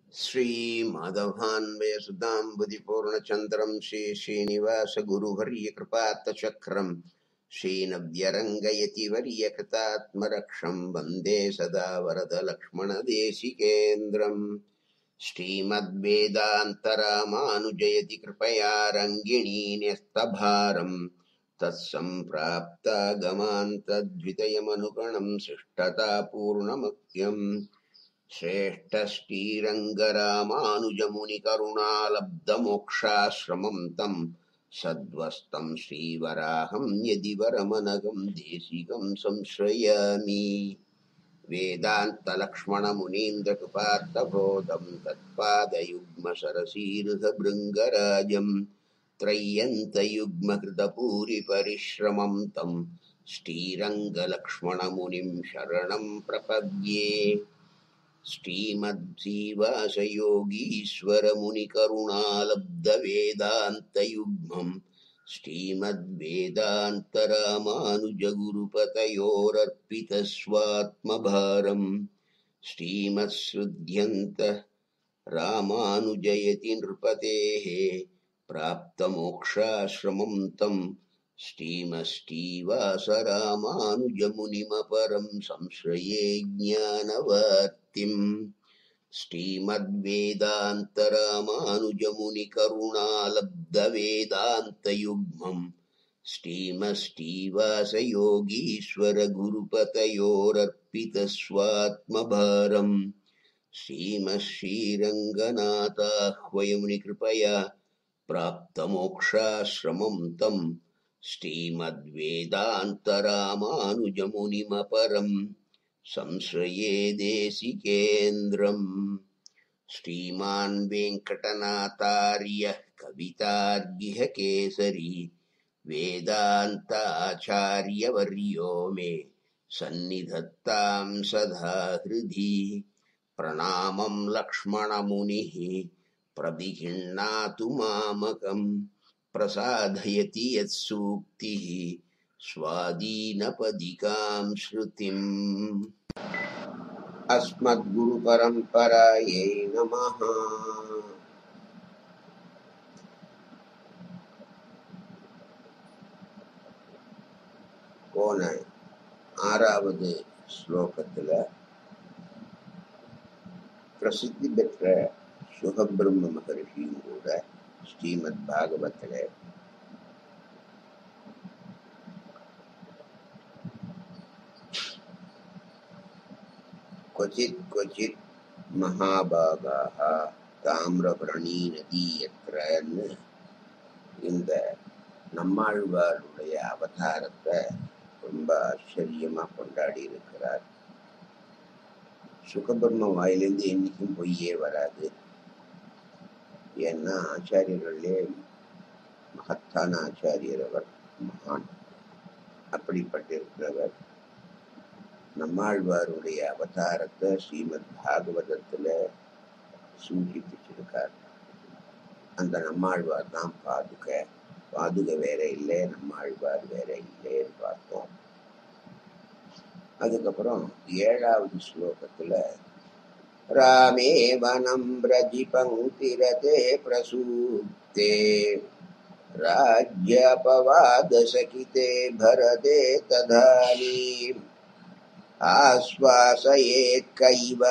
श्रीमाधवान्वयसुताम्बुदिपूर्णचन्द्रम् श्रीश्रीनिवासगुरुवर्यकृपात्तचक्रम् श्रीनव्यरङ्गयति वर्यकृतात्मरक्षम् वन्दे सदा वरदलक्ष्मणदेशिकेन्द्रम् श्रीमद्वेदान्तरामानुजयति कृपया रङ्गिणी न्यस्तभारम् तत्सम्प्राप्तागमान्तद्वितयमनुगणम् शिष्टतापूर्णमत्यम् श्रेष्ठश्रीरङ्गरामानुजमुनिकरुणालब्धमोक्षाश्रमम् तम् सद्वस्तम् श्रीवराहम् यदि वरमनघम् देशिकम् संश्रयामि वेदान्तलक्ष्मणमुनीन्द्रकृपार्थबोधम् तत्पादयुग्मसरसीरुहभृङ्गराजम् त्रय्यन्तयुग्मकृतपूरिपरिश्रमम् तम् श्रीरङ्गलक्ष्मणमुनिम् शरणम् प्रपद्ये श्रीमद्जीवासयोगीश्वरमुनिकरुणालब्धवेदान्तयुग्मम् श्रीमद्वेदान्तरामानुजगुरुपतयोरर्पितस्वात्मभारम् श्रीमत्सृध्यन्त रामानुजयति नृपतेः प्राप्तमोक्षाश्रमम् तम् श्रीमश्रीवासरामानुजमुनिमपरम् संश्रये ज्ञानवर्तिम् श्रीमद्वेदान्तरामानुजमुनिकरुणालब्धवेदान्तयुग्मम् श्रीमश्रीवासयोगीश्वरगुरुपतयोरर्पितस्वात्मभारम् श्रीमश्रीरङ्गनाथाह्वयमुनिकृपया प्राप्तमोक्षाश्रमम् तम् श्रीमद्वेदान्तरामानुजमुनिमपरम् संश्रये देशिकेन्द्रम् श्रीमान् वेङ्कटनाथार्यः कवितार्गिह केसरी वेदान्ताचार्यवर्यो मे सन्निधत्ताम् सदा हृदि प्रणामं लक्ष्मणमुनिः प्रदिहिण्णातु मामकम् प्रसादयति यत्सूक्तिः स्वादीनपदिकां श्रुतिम् अस्मद्गुरुपरम्परायै नमः போன ஆறாவது ஸ்லோகத்துல பிரசித்தி பெற்ற சுகபிரம்ம மகரிஷியும் கூட ஸ்ரீமத் பாகவத்துல क्वचित् क्वचित् மகாபாகாக தாமிரபரணி நதி எத்திரன்னு இந்த நம்மாழ்வாருடைய அவதாரத்தை ரொம்ப ஆச்சரியமா கொண்டாடி இருக்கிறார் சுகபிரம்ம வாயிலிருந்து என்னைக்கும் பொய்யே வராது ஏன்னா ஆச்சாரியர்களே மகத்தான ஆச்சாரியர் அவர் மகான் அப்படிப்பட்டிருக்கிறவர் நம்மாழ்வாருடைய அவதாரத்தை ஸ்ரீமத் பாகவதத்துல சூச்சிப்பிச்சிருக்கார் அந்த நம்மாழ்வார் தான் பாதுக பாதுக வேற இல்லை நம்மாழ்வார் வேற இல்லைன்னு பார்த்தோம் அதுக்கப்புறம் ஏழாவது ஸ்லோகத்துல ராமே வனம் பிரஜி பங்கிரதே பிரசூப்தே राज्यपवादसकिते भरते तदानीम् आश्वासयेत्कैव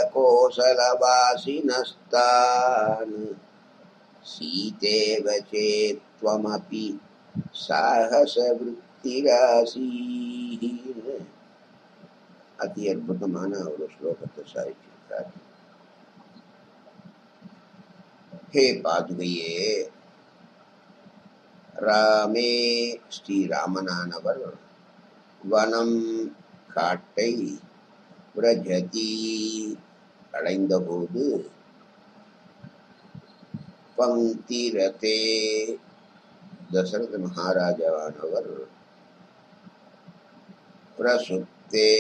कोसलवासिनस्तान् सीतेव चेत्त्वमपि சாகசவృத்திராசீஹ அதி அற்புதமான ஒரு ஸ்லோகத்தை சாதிச்சிருக்கார் ஹே பாதுகையே ராமே ஸ்ரீராமனானவர் வனம் காட்டை பிரஜதி அடைந்தபோது பங்கிரதே தசரத மகாராஜாவானவர் பிரசுப்தே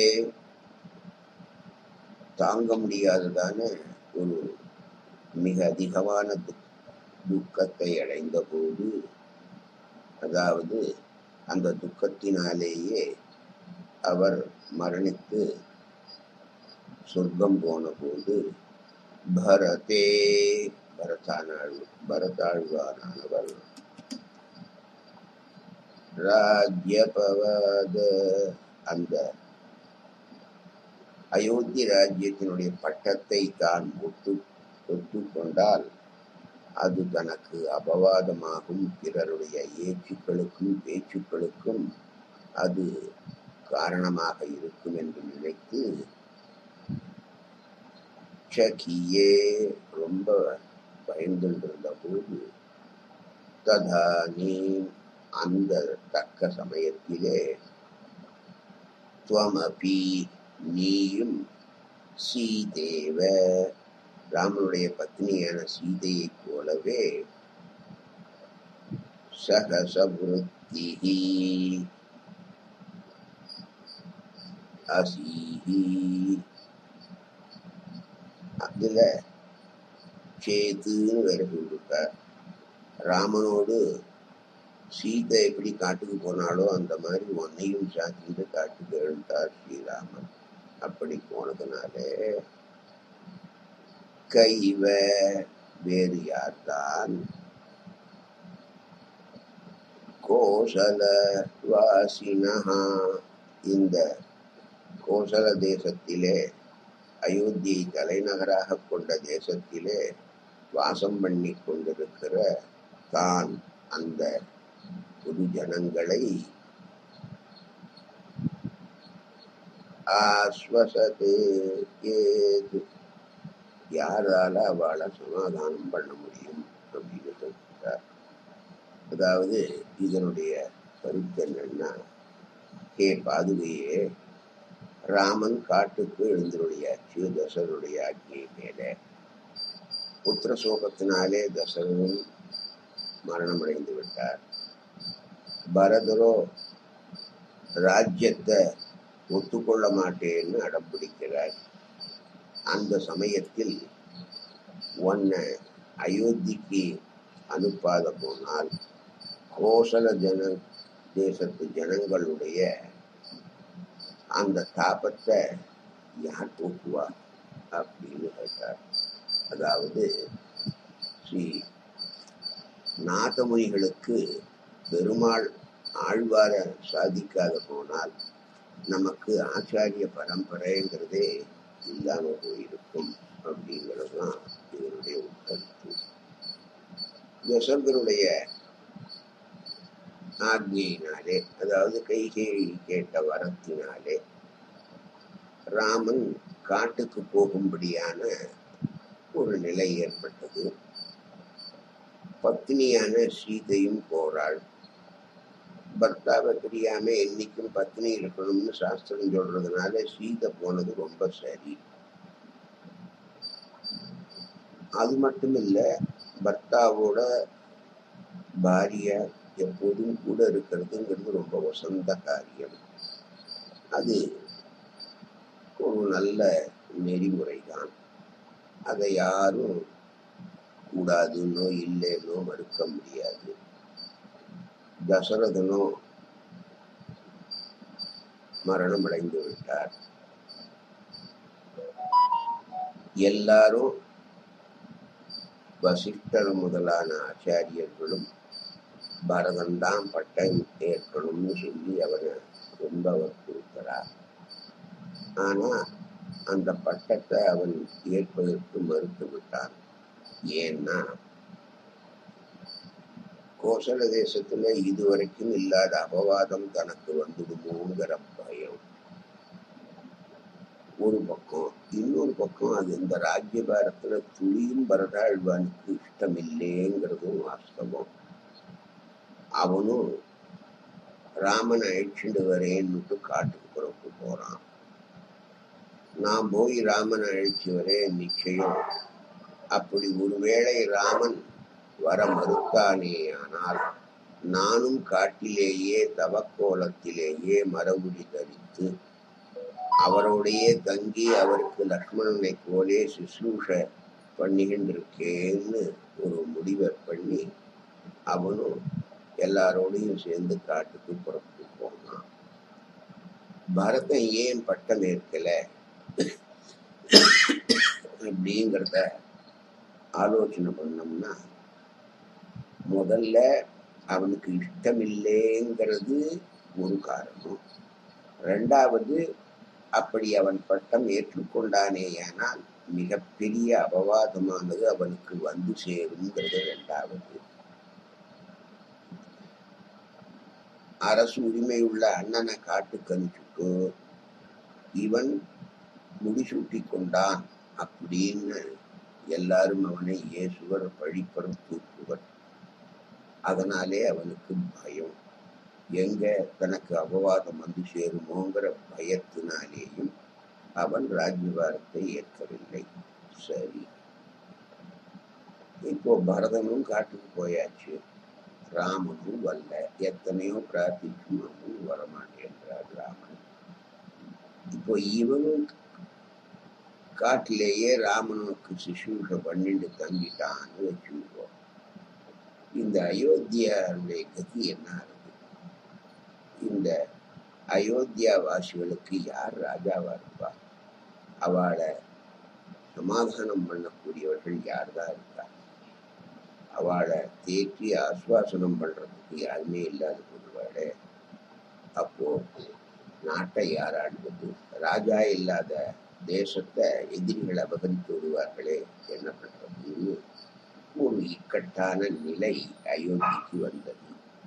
தாங்க முடியாததான ஒரு மிக அதிகமான துக்- துக்கத்தை அடைந்த போது அதாவது அந்த துக்கத்தினாலேயே அவர் மரணித்து சொர்க்கம் போன போது பரதே பரதானாள் பரதாழ்வானவர் ராஜ்யபவாத அந்த அயோத்தி ராஜ்யத்தினுடைய பட்டத்தை தான் ஒட்டு ஒத்துக்கொண்டால் அது தனக்கு அபவாதமாகும் பிறருடைய ஏச்சுக்களுக்கும் பேச்சுக்களுக்கும் அது காரணமாக இருக்கும் என்று நினைத்து சகியே ரொம்ப பயந்துண்டிருந்த போது ததானி அந்த தக்க சமயத்திலே துவமபி நீயும் சீதேவ ராமனுடைய பத்னியான சீதையைப் போலவே சகசபுருத்தி அசீஹி அதுல சேத்துன்னு வேற சொல்லிருக்கார் ராமனோடு சீதை எப்படி காட்டுக்கு போனாலோ அந்த மாதிரி உன்னையும் சாத்திட்டு காட்டுக்கு எழுந்தார் ஸ்ரீராமன் அப்படி போனதுனாலே கைவ வேறு யார்தான் கோசல வாசினஹா இந்த கோசல தேசத்திலே அயோத்தியை தலைநகராக கொண்ட தேசத்திலே வாசம் பண்ணி கொண்டிருக்கிற தான் அந்த புது ஜனங்களை ஆஸ்வசது ஏது யாரால அவளை சமாதானம் பண்ண முடியும் அப்படின்னு சொல்றார் அதாவது இதனுடைய கருத்து என்னன்னா ஹே பாதுகையே ராமன் காட்டுக்கு எழுந்தருடையாச்சு தசரனுடைய ஆజ్ఞை மேலே புத்திர சோகத்தினாலே தசரனும் மரணமடைந்து விட்டார் பரதரோ ராஜ்யத்தை ஒத்துக்கொள்ள மாட்டேன்னு அடம்பிடிக்கிறார் அந்த சமயத்தில் உன்னை அயோத்திக்கு அனுப்பாத போனால் கோசல ஜன தேசத்து ஜனங்களுடைய அந்த தாபத்தை யார் போக்குவா அப்படின்னு கேட்டார் அதாவது ஸ்ரீ நாதமுனிகளுக்கு பெருமாள் ஆழ்வார சாதிக்காத போனால் நமக்கு ஆச்சாரிய பரம்பரைங்கிறதே இல்லாம போயிருக்கும் அப்படிங்கிறது தான் இதனுடைய உட்கருத்து தசரதனுடைய ஆக்ஞையினாலே அதாவது கைகேயி கேட்ட வரத்தினாலே ராமன் காட்டுக்கு போகும்படியான ஒரு நிலை ஏற்பட்டது பத்னியான சீதையும் போறாள் பர்த்தாவை தெரியாம என்னைக்கும் பத்னி இருக்கணும்னு சாஸ்திரம் சொல்றதுனால சீதை போனது ரொம்ப சரி அது மட்டும் இல்ல பர்த்தாவோட பாரிய எப்போதும் கூட இருக்கிறதுங்கிறது ரொம்ப வசந்த காரியம் அது ஒரு நல்ல நெறிமுறை தான் அதை யாரும் கூடாதுன்னோ இல்லைன்னோ மறுக்க முடியாது தசரதனோ மரணம் அடைந்து விட்டார் எல்லாரும் வசிஷ்டர் முதலான ஆச்சாரியர்களும் பரதன் தான் பட்டம் ஏற்கணும்னு சொல்லி அவனை ரொம்ப வற்புறுத்துறார் ஆனா அந்த பட்டத்தை அவன் ஏற்பதற்கு மறுத்து விட்டான் ஏன்னா கோசல தேசத்துல இதுவரைக்கும் இல்லாத அபவாதம் தனக்கு வந்துடுமோங்கிற பயம் ஒரு பக்கம் இன்னொரு பக்கம் அது இந்த ராஜ்யபாரத்துல துளியும் பரதாழ்வானுக்கு இஷ்டம் இல்லைங்கிறதும் வாஸ்தவம் அவனும் ராமனை அழிச்சுட்டு வரேன்னுட்டு காட்டுக்கு புறப்பு போறான் நான் போய் ராமனை அழிச்சு வரேன் நிச்சயம் அப்படி ஒருவேளை ராமன் வர மறுத்தானே ஆனால் நானும் காட்டிலேயே தவக்கோலத்திலேயே மரபுடி தரித்து அவரோடையே தங்கி அவருக்கு லக்ஷ்மணனை போலே சுশ্ரூஷ பண்ணிக்கின்றிருக்கேன்னு ஒரு முடிவை பண்ணி அவனும் எல்லாரோடையும் சேர்ந்து காட்டுக்கு புறப்பட்டு போனான் பரதன் ஏன் பட்டம் ஏற்கல எப்படிங்கிறத ஆலோசனை பண்ணோம்னா முதல்ல அவனுக்கு இஷ்டமில்லைங்கிறது ஒரு காரணம் ரெண்டாவது அப்படி அவன் பட்டம் ஏற்றுக்கொண்டானேயானால் மிகப்பெரிய அபவாதமானது அவனுக்கு வந்து சேருங்கிறது ரெண்டாவது அரசு உரிமை உள்ள அண்ணனை காட்டுக்கு அனுப்பிச்சுட்டு இவன் முடிசூட்டி கொண்டான் அப்படின்னு எல்லாரும் அவனை இயேசுவர் பழிப்பர் தூக்குவர் அதனாலே அவனுக்கு பயம் எங்க தனக்கு அபவாதம் வந்து சேருமோங்கிற பயத்தினாலேயும் அவன் ராஜ்யபாரத்தை ஏற்கவில்லை சரி இப்போ பரதனும் காட்டுக்கு போயாச்சு ராமனும் வரல எத்தனையோ பிரார்த்திச்சும் அவனும் வரமாட்டேன்றார் ராமன் இப்போ இவனும் காட்டிலேயே ராமனுக்கு சிசூஷ பண்ணிட்டு தங்கிட்டான்னு வச்சுருக்கோம் இந்த அயோத்தியாவுடைய கதி என்ன ஆகுது இந்த அயோத்தியா வாசிகளுக்கு யார் ராஜாவா இருப்பா அவளை சமாதானம் பண்ணக்கூடியவர்கள் யார் தான் இருக்கா அவளை தேற்றி ஆஸ்வாசனம் பண்றதுக்கு யாருமே இல்லாத போடுவாளே அப்போ நாட்டை யார் ஆடுவது ராஜா இல்லாத தேசத்தை எதிரிகள் அபகரித்து விடுவார்களே என்ன பண்றதுன்னு ஒரு இக்கட்டான நிலை அயோத்திக்கு வந்தது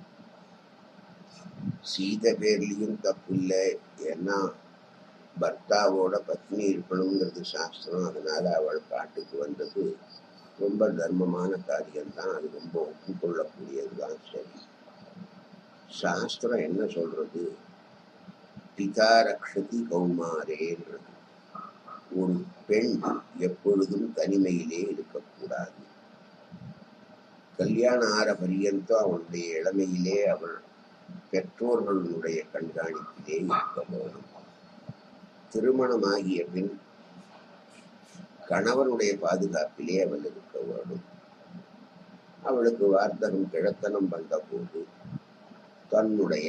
சீத பேர்லயும் தப்பு இல்லை ஏன்னா பர்த்தாவோட பத்னி இருக்கணுங்கிறது சாஸ்திரம் அதனால அவள் காட்டுக்கு வந்தது ரொம்ப தர்மமான காரியம்தான் அது ரொம்ப ஒப்புக்கொள்ளக்கூடியதுதான் சரி சாஸ்திரம் என்ன சொல்றது பிதா ரக்ஷதி கௌமாரேன்றது ஒரு பெண் எப்பொழுதும் தனிமையிலே இருக்கக்கூடாது கல்யாணம் ஆற பரியந்தம் அவனுடைய இளமையிலே அவள் பெற்றோர்களுடைய கண்காணிப்பிலே இருக்க வேண்டும் திருமணமாகிய பின் கணவனுடைய பாதுகாப்பிலே அவள் இருக்க வேண்டும் அவளுக்கு வார்த்தகம் கிழத்தனம் வந்தபோது தன்னுடைய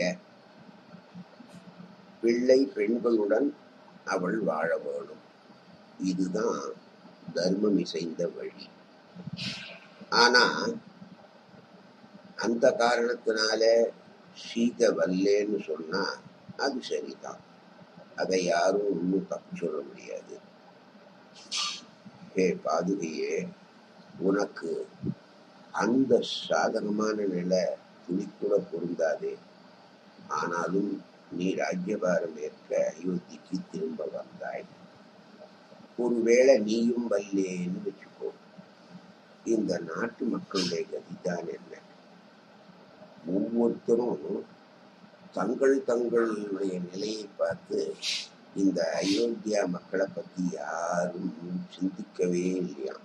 பிள்ளை பெண்களுடன் அவள் வாழ வேணும் இதுதான் தர்மம் இசைந்த வழி ஆனா அந்த காரணத்தினால சீத வல்லேன்னு சொன்னா அது சரிதான் அதை யாரும் ஒன்றும் தப்பு சொல்ல முடியாது ஹே பாதுகையே உனக்கு அந்த சாதகமான நிலை துணிக்கூட பொருந்தாதே ஆனாலும் நீ ராஜ்யபாரம் ஏற்க அயோத்திக்கு திரும்ப வந்தாய் ஒருவேளை நீயும் வல்லேன்னு வச்சுக்கோ இந்த நாட்டு மக்களுடைய கதிதான் என்ன ஒவ்வொருத்தரும் தங்கள் தங்களுடைய நிலையை பார்த்து இந்த அயோத்தியா மக்களை பத்தி யாரும் சிந்திக்கவே இல்லையா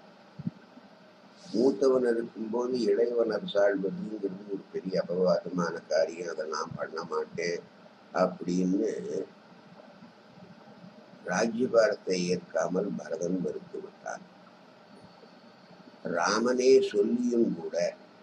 மூத்தவனர் இருக்கும்போது இளையவனர் சாழ்வதுங்கிறது ஒரு பெரிய அபவாதமான காரியம் அதை நான் பண்ண மாட்டேன் அப்படின்னு ராஜ்யபாரத்தை ஏற்காமல் பரதன் மறுத்து விட்டான் ராமனே சொல்லியும் கூட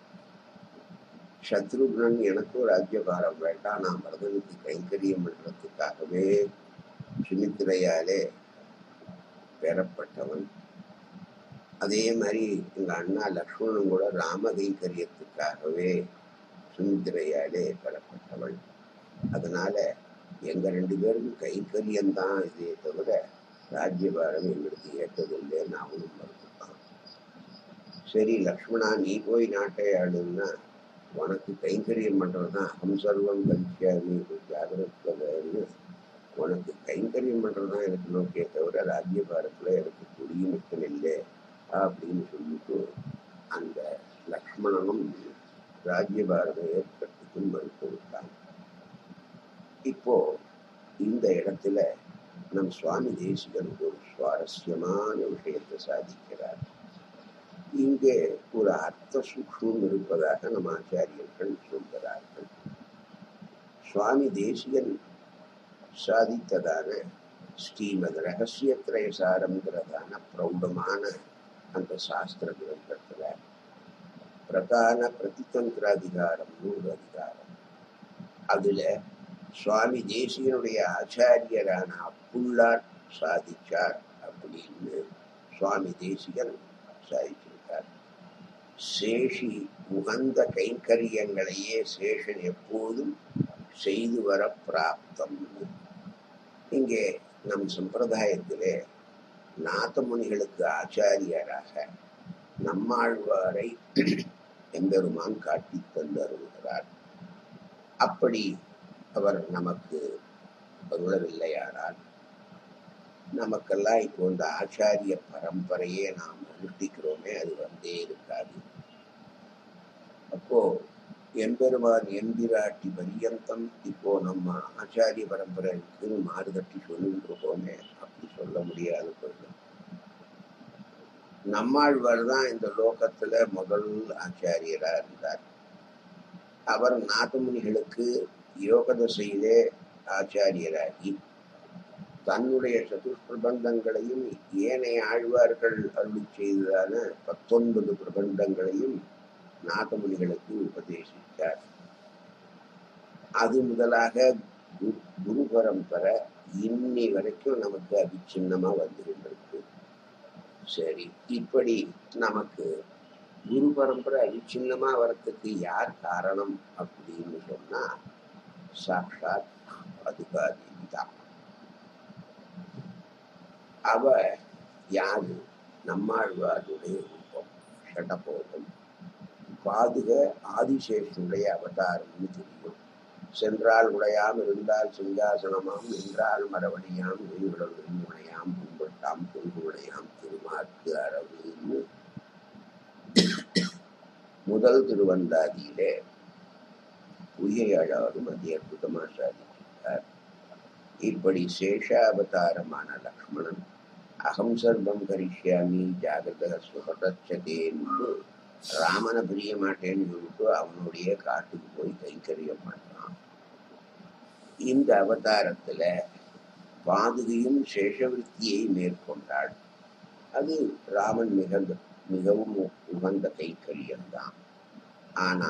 சத்ருக்னன் எனக்கும் ராஜ்யபாரம் வேண்டாம் நான் பரதனுக்கு கைங்கரியம் பண்றதுக்காகவே சுமித்திரையாலே பெறப்பட்டவன் அதே மாதிரி எங்க அண்ணா லக்ஷ்மணன் கூட ராம கைங்கரியத்துக்காகவே சுமித்திரையாலே பெறப்பட்டவள் அதனால எங்க ரெண்டு பேருக்கும் கைங்கரியம்தான் இதே தவிர ராஜ்யபாரம் எங்களுக்கு ஏற்றதில்லைன்னு அவனும் மறுத்துட்டான் சரி லக்ஷ்மணா நீ போய் நாட்டை ஆளுன்னா உனக்கு கைங்கரியம் பண்றதுதான் அகம் சர்வம் கல்வியாமி ஜாகிரன்னு உனக்கு கைங்கரியம் பண்றதுதான் எனக்கு நோக்கிய தவிர ராஜ்யபாரத்துல எனக்கு குடியுமித்தல் இல்லை அப்படின்னு சொல்லிட்டு அந்த லக்ஷ்மணனும் ராஜ்யபாரத ஏற்படுத்திக்கு மறுத்து விட்டான் இப்போ இந்த இடத்துல நம் சுவாமி தேசிகன் ஒரு சுவாரஸ்யமான விஷயத்தை சாதிக்கிறார் இங்கே ஒரு அர்த்த சூக்ஷம் இருப்பதாக நம் ஆச்சாரியர்கள் சொல்கிறார்கள் சுவாமி தேசிகன் சாதித்ததான ஸ்ரீமத் ரகசியத்திரயசாரம்ங்கிறதான பிரௌடமான அந்த சாஸ்திர கிரந்தத்துல பிரதான பிரதிதந்திராதிகாரம்னு ஒரு அதிகாரம் அதுல சுவாமி தேசியனுடைய ஆச்சாரியரான அப்புள்ளார் சாதிச்சார் அப்படின்னு சுவாமி தேசிகன் சாதிச்சிருக்கார் சேஷி உகந்த கைங்கரியங்களையே சேஷன் எப்போதும் செய்து வர பிராப்தம் இங்கே நம் சம்பிரதாயத்திலே நாதமுனிகளுக்கு ஆச்சாரியராக நம்மாழ்வாரை எம்பெருமான் காட்டி தந்தருகிறார் அப்படி அவர் நமக்கு அருளவில்லையானால் நமக்கெல்லாம் இப்போ இந்த ஆச்சாரிய பரம்பரையே நாம் அனுஷ்டிக்கிறோமே அது வந்தே இருக்காது அப்போ எம்பெருமான் எம்பிராட்டி பரியந்தம் இப்போ நம்ம ஆச்சாரிய பரம்பரைக்கு மாறுதட்டி சொல்லிட்டு இருக்கோமே அப்படி சொல்ல முடியாது போயிடும் நம்மாழ்வார் தான் இந்த லோகத்துல முதல் ஆச்சாரியரா இருந்தார் அவர் நாதமுனிகளுக்கு யோக தசையிலே ஆச்சாரியராகி தன்னுடைய சதுஷ்பிரபந்தங்களையும் ஏனைய ஆழ்வார்கள் அருளி செய்ததான பத்தொன்பது பிரபந்தங்களையும் நாதமுனிகளுக்கு உபதேசித்தார் அது முதலாக கு- குரு பரம்பரை இன்னி வரைக்கும் நமக்கு அபிச்சின்னமா வந்துகிட்டு சரி இப்படி நமக்கு குரு பரம்பரை அபிச்சின்னமா வரத்துக்கு யார் காரணம் அப்படின்னு சொன்னா சாட்சாத் அதுகாதேவி தான் அவ யாரு நம்மாழ்வாருடைய ரூபம் ஷடபோகம் பாதுக ஆதிசேஷனுடைய அவதாரம்னு தெரியும் சென்றால் உடையாம் இருந்தால் சிங்காசனமாம் நின்றால் மரவடியாம் நெய்வுடல் நெய்முனையாம் புண்பட்டாம் பொங்குடையாம் திருமாற்கு அரவுன்னு முதல் திருவந்தாதியிலே உயழாரும் அதி அற்புதமா சாதிச்சிருக்கார் இப்படி சேஷாவதாரமான லக்ஷ்மணன் அகம் சர்வம் கரிஷ்யாமி ஜாகிரத சுகதச்சதேன்னு ராமனை பிரிய மாட்டேன்னு சொல்லிட்டு அவனுடைய காட்டுக்கு போய் கைங்கரியம் பண்றான் இந்த அவதாரத்துல பாதுகையும் சேஷவிருத்தியை மேற்கொண்டாள் அது ராமன் மிகுந்த மிகவும் உகந்த கைக்கரியம்தான் ஆனா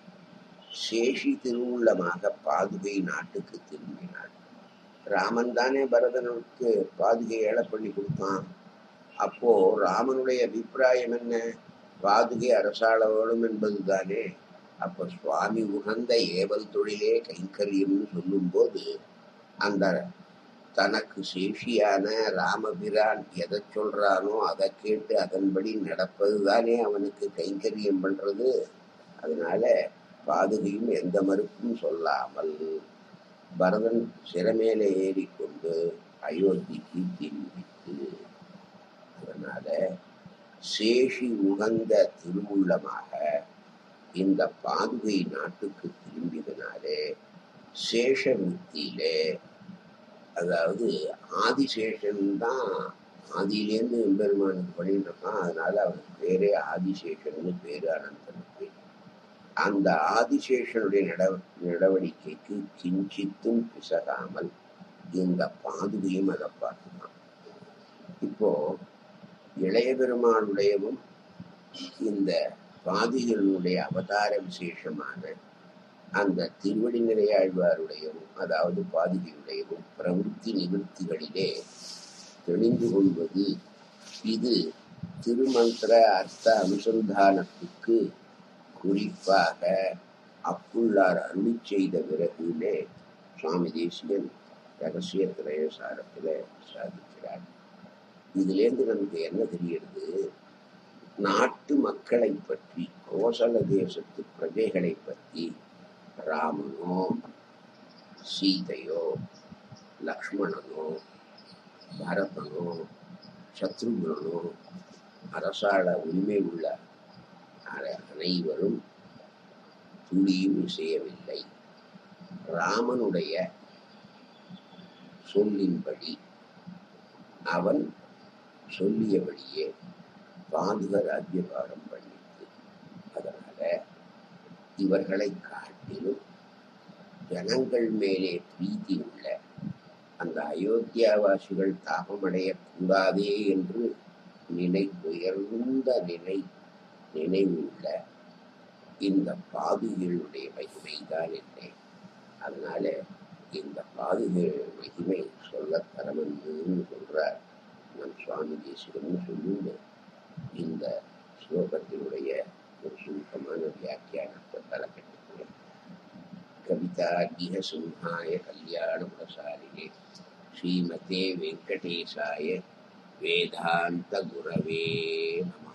சேஷி திருவுள்ளமாக பாதுகை நாட்டுக்கு திரும்பினாள் ராமன் தானே பரதனுக்கு பாதுகை ஏழை பண்ணி கொடுத்தான் அப்போ ராமனுடைய அபிப்பிராயம் என்ன பாதுகை அரசாள வேணும் என்பதுதானே அப்ப சுவாமி உகந்த ஏவல் தொழிலே கைங்கரியம்னு சொல்லும்போது அந்த தனக்கு சேஷியான ராமபிரான் எதை சொல்றானோ அதை கேட்டு அதன்படி நடப்பதுதானே அவனுக்கு கைங்கரியம் பண்றது அதனால பாதுகையும் எந்த மறுப்பும் சொல்லாமல் பரதன் சிறமேல ஏறிக்கொண்டு அயோத்திக்கு திரும்பித்து அதனால சேஷி உகந்த திருவுள்ளமாக இந்த பாதுகை நாட்டுக்கு திரும்பியதனாலே சேஷ வித்தியிலே அதாவது ஆதிசேஷன் தான் ஆதியிலேருந்து எம்பெருமானுக்கு பண்ணிட்டு இருக்கான் அதனால அவனுக்கு பேரே ஆதிசேஷன்னு பேரு அனந்தனுக்கு அந்த ஆதிசேஷனுடைய நட நடவடிக்கைக்கு கிஞ்சித்தும் பிசகாமல் இந்த பாதுகையும் அதை பார்த்துதான் இப்போ இளைய பெருமானுடையவும் இந்த பாதிகளுடைய அவதார விசேஷமான அந்த திருவடி நிலையாழ்வாருடையவும் அதாவது பாதுகையுடையவும் பிரவೃತ್ತಿ நிவர்த்திகளிலே தெளிந்து கொள்வது இது திருமந்திர அர்த்த அனுசந்தானத்துக்கு குறிப்பாக அப்புள்ளார் அருளி செய்த பிறகுலே சுவாமி தேசியன் ரகசிய திரையசாரத்தில் சாதிக்கிறார் இதிலேருந்து நமக்கு என்ன தெரிகிறது நாட்டு மக்களை பற்றி கோசல தேசத்து பிரஜைகளை பற்றி ராமனோ சீதையோ லக்ஷ்மணனோ பரதனோ சத்ருகுணனோ அரசாள உரிமை உள்ள அன- அனைவரும் துளியும் செய்யவில்லை ராமனுடைய சொல்லின்படி அவன் சொல்லியபடியே பாதுக ராஜ்யபாரம் பண்ணிட்டு அதனால இவர்களை காட்டிலும் ஜனங்கள் மேலே பிரீத்தி உள்ள அந்த அயோத்தியாவாசிகள் தாபமடையக் கூடாதே என்று நினை உயர்ந்த நினை நினைவுள்ள இந்த பாதுகளுடைய மகிமைதான் இல்லை அதனால இந்த பாதுகள் மகிமை சொல்ல தரமென்னு சொல்றார் நம் சுவாமி தேசிகம்னு சொல்லிட்டு இந்த ஸ்லோகத்தினுடைய ஒரு சுருக்கமான வியாக்கியானத்தை தலைக்கட்டுகிறேன் கவிதாகிய சிம்ஹாய கல்யாண பிரசாரியே ஸ்ரீமதே வெங்கடேசாய வேதாந்த குரவே நம